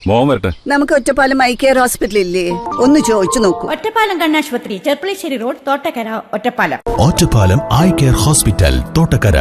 മോൻ വരട്ടെ നമുക്ക് ഒറ്റപ്പാലം ഐ കെയർ ഹോസ്പിറ്റൽ ഇല്ലേ ഒന്ന് ചോദിച്ചു നോക്കൂ ഒറ്റപ്പാലം കണ്ണാശുപത്രി Cherpulassery road Thottakkara Ottapalam Ottapalam eye care hospital Thottakkara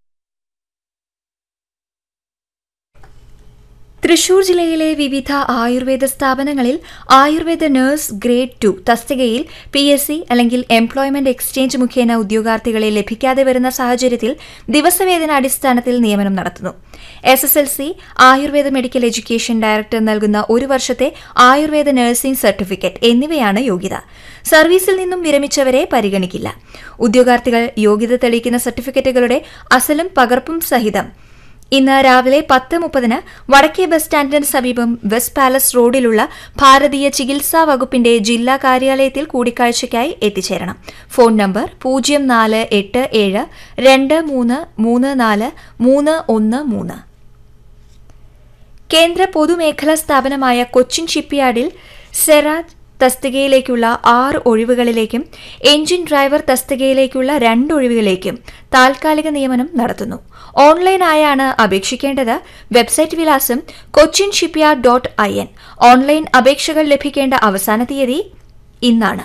Thrissur ജില്ലയിലെ വിവിധ ആയുർവേദ സ്ഥാപനങ്ങളിൽ ആയുർവേദ നഴ്സ് ഗ്രേഡ് ടു തസ്തികയിൽ പി എസ് സി അല്ലെങ്കിൽ എംപ്ലോയ്മെന്റ് എക്സ്ചേഞ്ച് മുഖേന ഉദ്യോഗാർത്ഥികളെ ലഭിക്കാതെ വരുന്ന സാഹചര്യത്തിൽ ദിവസവേതന അടിസ്ഥാനത്തിൽ നിയമനം നടത്തുന്നു S S L C ayurveda medical education director നൽകുന്ന ഒരു വർഷത്തെ ആയുർവേദ നഴ്സിംഗ് സർട്ടിഫിക്കറ്റ് എന്നിവയാണ് യോഗ്യത സർവീസിൽ നിന്നും വിരമിച്ചവരെ പരിഗണിക്കില്ല ഉദ്യോഗാർത്ഥികൾ യോഗ്യത തെളിയിക്കുന്ന സർട്ടിഫിക്കറ്റുകളുടെ അസലും പകർപ്പും സഹിതം ഇന്ന് രാവിലെ പത്ത് മുപ്പതിന് വടക്കേ ബസ് സ്റ്റാൻഡിന് സമീപം വെസ്റ്റ് പാലസ് റോഡിലുള്ള ഭാരതീയ ചികിത്സാ വകുപ്പിന്റെ ജില്ലാ കാര്യാലയത്തിൽ കൂടിക്കാഴ്ചയ്ക്കായി എത്തിച്ചേരണം ഫോൺ നമ്പർ പൂജ്യം നാല് എട്ട് ഏഴ് രണ്ട് മൂന്ന് മൂന്ന് നാല് മൂന്ന് ഒന്ന് മൂന്ന് കേന്ദ്ര പൊതുമേഖലാ സ്ഥാപനമായ കൊച്ചിൻ ഷിപ്പ്യാർഡിൽ സെറാജ് തസ്തികയിലേക്കുള്ള ആറ് ഒഴിവുകളിലേക്കും എഞ്ചിൻ ഡ്രൈവർ തസ്തികയിലേക്കുള്ള രണ്ട് ഒഴിവുകളിലേക്കും താൽക്കാലിക നിയമനം നടത്തുന്നു ഓൺലൈനായാണ് അപേക്ഷിക്കേണ്ടത് വെബ്സൈറ്റ് വിലാസം Cochin shipyard dot I N online അപേക്ഷകൾ ലഭിക്കേണ്ട അവസാന തീയതി ഇന്നാണ്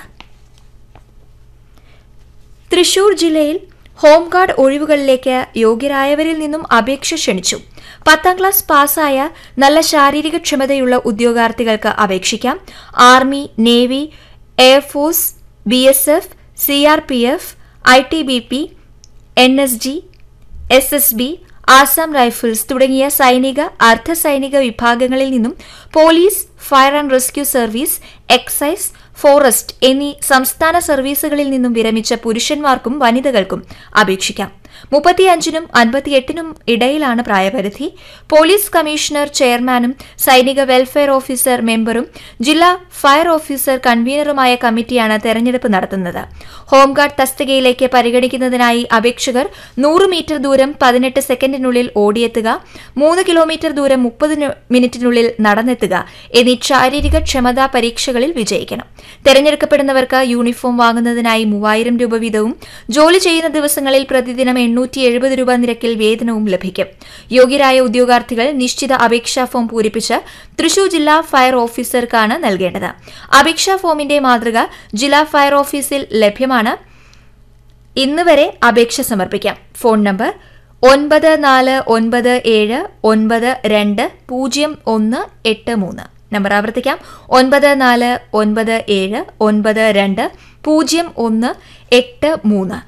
തൃശൂർ ജില്ലയിൽ ഹോംഗാർഡ് ഒഴിവുകളിലേക്ക് യോഗ്യരായവരിൽ നിന്നും അപേക്ഷ ക്ഷണിച്ചു പത്താം ക്ലാസ് പാസ്സായ നല്ല ശാരീരിക ക്ഷമതയുള്ള ഉദ്യോഗാർത്ഥികൾക്ക് അപേക്ഷിക്കാം army navy air force B S F C R P F I T B P N S G S S B Assam rifles തുടങ്ങിയ സൈനിക അർദ്ധ സൈനിക വിഭാഗങ്ങളിൽ നിന്നും police fire and rescue service excise forest എന്നീ സംസ്ഥാന സർവീസുകളിൽ നിന്നും വിരമിച്ച പുരുഷന്മാർക്കും വനിതകൾക്കും അപേക്ഷിക്കാം മുപ്പത്തിയഞ്ചിനും അൻപത്തിയെട്ടിനും ഇടയിലാണ് പ്രായപരിധി പോലീസ് കമ്മീഷണർ ചെയർമാനും സൈനിക വെൽഫെയർ ഓഫീസർ മെമ്പറും ജില്ലാ ഫയർ ഓഫീസർ കൺവീനറുമായ കമ്മിറ്റിയാണ് തെരഞ്ഞെടുപ്പ് നടത്തുന്നത് ഹോംഗാർഡ് തസ്തികയിലേക്ക് പരിഗണിക്കുന്നതിനായി അപേക്ഷകർ നൂറ് മീറ്റർ ദൂരം പതിനെട്ട് സെക്കൻഡിനുള്ളിൽ ഓടിയെത്തുക മൂന്ന് കിലോമീറ്റർ ദൂരം മുപ്പത് മിനിറ്റിനുള്ളിൽ നടന്നെത്തുക എന്നീ ശാരീരിക ക്ഷമതാ പരീക്ഷകളിൽ വിജയിക്കണം തെരഞ്ഞെടുക്കപ്പെടുന്നവർക്ക് യൂണിഫോം വാങ്ങുന്നതിനായി മൂവായിരം രൂപ വീതവും ജോലി ചെയ്യുന്ന ദിവസങ്ങളിൽ പ്രതിദിനം എണ്ണൂറ്റി എഴുപത് രൂപ നിരക്കിൽ വേതനവും ലഭിക്കും യോഗ്യരായ ഉദ്യോഗാർത്ഥികൾ നിശ്ചിത അപേക്ഷാ ഫോം പൂരിപ്പിച്ച് തൃശൂർ ജില്ലാ ഫയർ ഓഫീസർക്കാണ് നൽകേണ്ടത് അപേക്ഷാ ഫോമിന്റെ മാതൃക ജില്ലാ ഫയർ ഓഫീസിൽ ലഭ്യമാണ് ഇന്ന് വരെ അപേക്ഷ സമർപ്പിക്കാം ഫോൺ നമ്പർ ഒൻപത് നാല് ഒൻപത് ഏഴ് ഒൻപത് രണ്ട് പൂജ്യം ഒന്ന് എട്ട് മൂന്ന് നമ്പർ ആവർത്തിക്കാം ഒൻപത് നാല് ഒൻപത് ഏഴ് ഒൻപത് രണ്ട് പൂജ്യം ഒന്ന് എട്ട് മൂന്ന്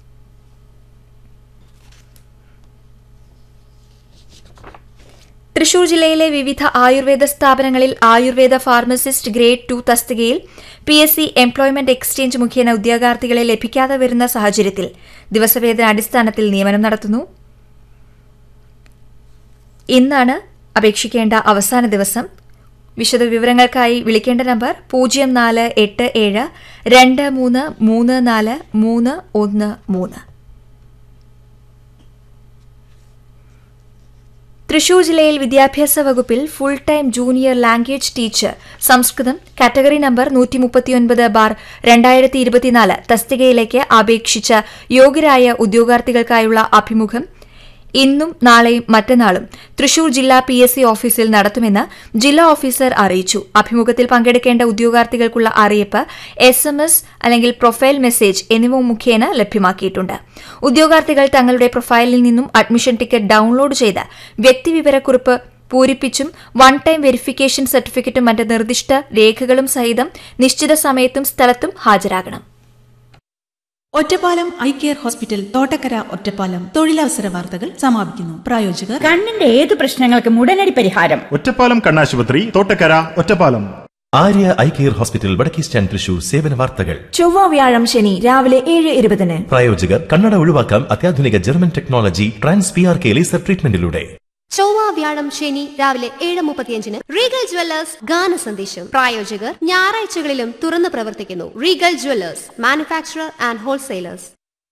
തൃശൂർ ജില്ലയിലെ വിവിധ ആയുർവേദ സ്ഥാപനങ്ങളിൽ ആയുർവേദ ഫാർമസിസ്റ്റ് ഗ്രേഡ് ടു തസ്തികയിൽ P S C employment exchange മുഖേന ഉദ്യോഗാർത്ഥികളെ ലഭിക്കാതെ വരുന്ന സാഹചര്യത്തിൽ ദിവസവേതന അടിസ്ഥാനത്തിൽ നിയമനം നടത്തുന്നു ഇന്നാണ് അപേക്ഷിക്കേണ്ട അവസാന ദിവസം വിശദ വിവരങ്ങൾക്കായി വിളിക്കേണ്ട നമ്പർ പൂജ്യം നാല് എട്ട് ഏഴ് രണ്ട് മൂന്ന് മൂന്ന് നാല് മൂന്ന് ഒന്ന് മൂന്ന് തൃശൂർ ജില്ലയിൽ വിദ്യാഭ്യാസ വകുപ്പിൽ full time junior language teacher Samskritam category number നൂറ്റി മുപ്പത്തിയൊൻപത് ബാർ രണ്ടായിരത്തി ഇരുപത്തിനാല് തസ്തികയിലേക്ക് അപേക്ഷിച്ച യോഗ്യരായ ഉദ്യോഗാർത്ഥികൾക്കായുള്ള അഭിമുഖം ഇന്നും നാളെയും മറ്റന്നാളും തൃശൂർ ജില്ലാ പി എസ് സി ഓഫീസിൽ നടത്തുമെന്ന് ജില്ലാ ഓഫീസർ അറിയിച്ചു അഭിമുഖത്തിൽ പങ്കെടുക്കേണ്ട ഉദ്യോഗാർത്ഥികൾക്കുള്ള അറിയിപ്പ് എസ് എം എസ് അല്ലെങ്കിൽ പ്രൊഫൈൽ മെസ്സേജ് എന്നിവ മുഖേന ലഭ്യമാക്കിയിട്ടുണ്ട് ഉദ്യോഗാർത്ഥികൾ തങ്ങളുടെ പ്രൊഫൈലിൽ നിന്നും അഡ്മിഷൻ ടിക്കറ്റ് ഡൌൺലോഡ് ചെയ്ത് വ്യക്തിവിവരക്കുറിപ്പ് പൂരിപ്പിച്ചും വൺ ടൈം വെരിഫിക്കേഷൻ സർട്ടിഫിക്കറ്റും മറ്റ് നിർദ്ദിഷ്ട രേഖകളും സഹിതം നിശ്ചിത സമയത്തും സ്ഥലത്തും ഹാജരാകണം Ottapalam eye care hospital Thottakkara Ottapalam തൊഴിലവസര വാർത്തകൾ സമാപിക്കുന്നു പ്രായോജകർ കണ്ണിന്റെ ഏത് പ്രശ്നങ്ങൾക്കും ഉടനടി പരിഹാരം ഒറ്റപ്പാലം കണ്ണാശുപത്രി Thottakkara Ottapalam Arya eye care hospital വടക്കേ സ്റ്റാൻഡ് തൃശൂർ സേവന വാർത്തകൾ ചൊവ്വ വ്യാഴം ശനി രാവിലെ ഏഴ് ഇരുപതിന് പ്രായോജകർ കണ്ണട ഒഴിവാക്കാം അത്യാധുനിക German technology trans P R K laser ട്രീറ്റ്മെന്റിലൂടെ ചൊവ്വ വ്യാഴം ശനി രാവിലെ ഏഴ് മുപ്പത്തിയഞ്ചിന് റീഗൽ ജ്വല്ലേഴ്സ് ഗാന സന്ദേശം പ്രായോജകർ ഞായറാഴ്ചകളിലും തുറന്നു പ്രവർത്തിക്കുന്നു Regal jewellers manufacturer and wholesalers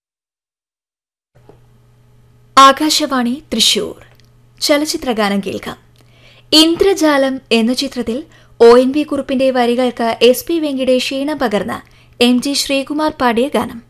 Akashvani Thrissur ചലച്ചിത്രഗാനം കേൾക്കാം ഇന്ദ്രജാലം എന്ന ചിത്രത്തിൽ ഒ എൻ വി കുറുപ്പിന്റെ വരികൾക്ക് എസ് പി വെങ്കിടേഷ് ഈണം പകർന്ന എം ജി ശ്രീകുമാർ പാടിയ ഗാനം